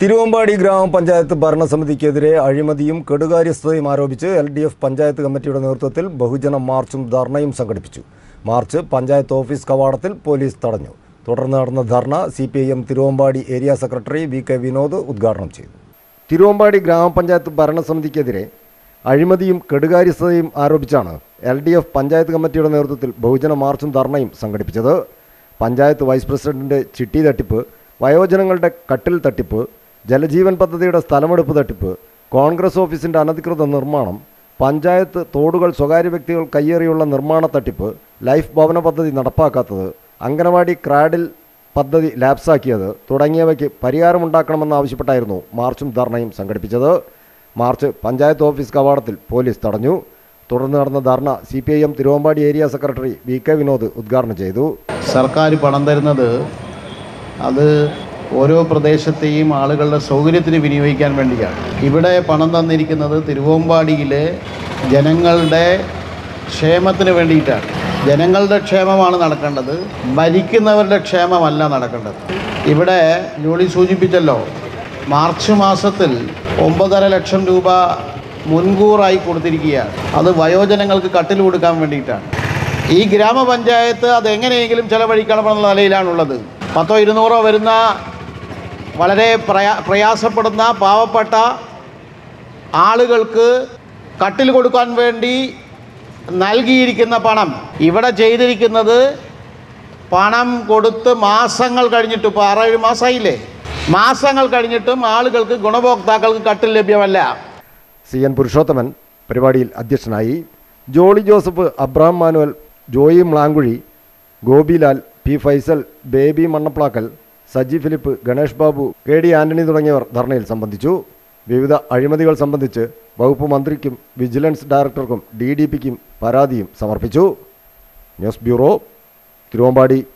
തിരുവമ്പാടി ഗ്രാമപഞ്ചായത്ത് ഭരണസമിതിക്കെതിരെ അഴിമതിയും കെടുകാര്യസ്ഥതയും ആരോപിച്ച് എൽ ഡി എഫ് പഞ്ചായത്ത് കമ്മിറ്റിയുടെ നേതൃത്വത്തിൽ ബഹുജന മാർച്ചും ധർണയും സംഘടിപ്പിച്ചു മാർച്ച് പഞ്ചായത്ത് ഓഫീസ് കവാടത്തിൽ പോലീസ് തടഞ്ഞു തുടർന്ന് നടന്ന ധർണ C P I M Thiruvambady area secretary V K Vinod ഉദ്ഘാടനം ചെയ്തു തിരുവമ്പാടി ഗ്രാമപഞ്ചായത്ത് ഭരണസമിതിക്കെതിരെ അഴിമതിയും കെടുകാര്യസ്ഥതയും ആരോപിച്ചാണ് എൽ ഡി എഫ് പഞ്ചായത്ത് കമ്മിറ്റിയുടെ നേതൃത്വത്തിൽ ബഹുജന മാർച്ചും ധർണയും സംഘടിപ്പിച്ചത് പഞ്ചായത്ത് വൈസ് പ്രസിഡന്റിന്റെ ചിട്ടി തട്ടിപ്പ് വയോജനങ്ങളുടെ കട്ടിൽ തട്ടിപ്പ് ജലജീവൻ പദ്ധതിയുടെ സ്ഥലമെടുപ്പ് തട്ടിപ്പ് കോൺഗ്രസ് ഓഫീസിന്റെ അനധികൃത നിർമ്മാണം പഞ്ചായത്ത് തോടുകൾ സ്വകാര്യ വ്യക്തികൾ കയ്യേറിയുള്ള നിർമ്മാണ തട്ടിപ്പ് ലൈഫ് ഭവന പദ്ധതി നടപ്പാക്കാത്തത് അംഗനവാടി ക്രാഡിൽ പദ്ധതി ലാപ്സാക്കിയത് തുടങ്ങിയവയ്ക്ക് പരിഹാരമുണ്ടാക്കണമെന്നാവശ്യപ്പെട്ടായിരുന്നു മാർച്ചും ധർണയും സംഘടിപ്പിച്ചത് മാർച്ച് പഞ്ചായത്ത് ഓഫീസ് കവാടത്തിൽ പോലീസ് തടഞ്ഞു തുടർന്ന് നടന്ന ധർണ C P I M Thiruvambady area secretary V K Vinod ഉദ്ഘാടനം ചെയ്തു സർക്കാർ പണം തരുന്നത് അത് ഓരോ പ്രദേശത്തെയും ആളുകളുടെ സൗകര്യത്തിന് വിനിയോഗിക്കാൻ വേണ്ടിയാണ് ഇവിടെ പണം തന്നിരിക്കുന്നത് തിരുവമ്പാടിയിലെ ജനങ്ങളുടെ ക്ഷേമത്തിന് വേണ്ടിയിട്ടാണ് ജനങ്ങളുടെ ക്ഷേമമാണ് നടക്കേണ്ടത് ഭരിക്കുന്നവരുടെ ക്ഷേമമല്ല നടക്കേണ്ടത് ഇവിടെ ജോളി സൂചിപ്പിച്ചല്ലോ മാർച്ച് മാസത്തിൽ ഒമ്പതര ലക്ഷം രൂപ മുൻകൂറായി കൊടുത്തിരിക്കുകയാണ് അത് വയോജനങ്ങൾക്ക് കട്ടിൽ കൊടുക്കാൻ വേണ്ടിയിട്ടാണ് ഈ ഗ്രാമപഞ്ചായത്ത് അത് എങ്ങനെയെങ്കിലും ചെലവഴിക്കണമെന്നുള്ള നിലയിലാണുള്ളത് പത്തോ ഇരുന്നൂറോ വരുന്ന വളരെ പ്രയാ പ്രയാസപ്പെടുന്ന പാവപ്പെട്ട ആളുകൾക്ക് കട്ടിൽ കൊടുക്കാൻ വേണ്ടി നൽകിയിരിക്കുന്ന പണം ഇവിടെ ചെയ്തിരിക്കുന്നത് പണം കൊടുത്ത് മാസങ്ങൾ കഴിഞ്ഞിട്ട് ഇപ്പോൾ ആറേഴ് മാസമായില്ലേ മാസങ്ങൾ കഴിഞ്ഞിട്ടും ആളുകൾക്ക് ഗുണഭോക്താക്കൾക്ക് കട്ടിൽ ലഭ്യമല്ല സി എൻ പുരുഷോത്തമൻ പരിപാടിയിൽ അധ്യക്ഷനായി Jolly Joseph Abraham Manuel Joy Mlankuzhi Gopilal P Faisal Baby Mannaplackal Saji Philip Ganesh Babu K D Antony തുടങ്ങിയവർ ധർണയിൽ സംബന്ധിച്ചു വിവിധ അഴിമതികൾ സംബന്ധിച്ച് വകുപ്പ് മന്ത്രിക്കും വിജിലൻസ് ഡയറക്ടർക്കും ഡി ഡി പിക്കും പരാതിയും സമർപ്പിച്ചു ന്യൂസ് ബ്യൂറോ തിരുവമ്പാടി